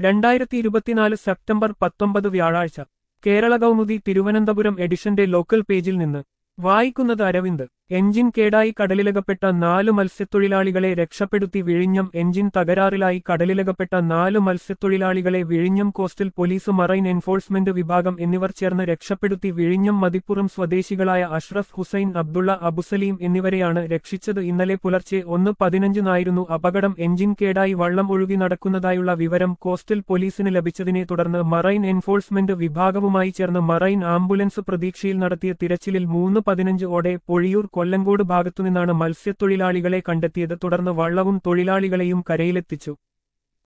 രണ്ടായിരത്തി ഇരുപത്തിനാല് സെപ്റ്റംബർ പത്തൊമ്പത് വ്യാഴാഴ്ച കേരള കൗമുദി തിരുവനന്തപുരം എഡിഷന്റെ ലോക്കൽ പേജിൽ നിന്ന് വായിക്കുന്നത് അരവിന്ദ് എഞ്ചിൻ കേടായി കടലിലകപ്പെട്ട നാല് മത്സ്യത്തൊഴിലാളികളെ രക്ഷപ്പെടുത്തി വിഴിഞ്ഞം എഞ്ചിൻ തകരാറിലായി കടലിലകപ്പെട്ട നാല് മത്സ്യത്തൊഴിലാളികളെ വിഴിഞ്ഞം കോസ്റ്റൽ പോലീസ് മറൈൻ എൻഫോഴ്സ്മെന്റ് വിഭാഗം എന്നിവർ ചേർന്ന് രക്ഷപ്പെടുത്തി വിഴിഞ്ഞം മതിപ്പുറം സ്വദേശികളായ അഷ്റഫ് ഹുസൈൻ അബ്ദുള്ള അബുസലീം എന്നിവരെയാണ് രക്ഷിച്ചത് ഇന്നലെ പുലർച്ചെ ഒന്ന് പതിനഞ്ചിനായിരുന്നു അപകടം എഞ്ചിൻ കേടായി വള്ളം ഒഴുകി നടക്കുന്നതായുള്ള വിവരം കോസ്റ്റൽ പോലീസിന് ലഭിച്ചതിനെ തുടർന്ന് മറൈൻ എൻഫോഴ്സ്മെന്റ് വിഭാഗവുമായി ചേർന്ന് മറൈൻ ആംബുലൻസ് പ്രതീക്ഷയിൽ നടത്തിയ തിരച്ചിലിൽ മൂന്ന് പതിനഞ്ച് ഓടെ പൊഴിയൂർ കൊല്ലങ്കോട് ഭാഗത്തുനിന്നാണ് മത്സ്യത്തൊഴിലാളികളെ കണ്ടെത്തിയത് തുടർന്ന് വള്ളവും തൊഴിലാളികളെയും കരയിലെത്തിച്ചു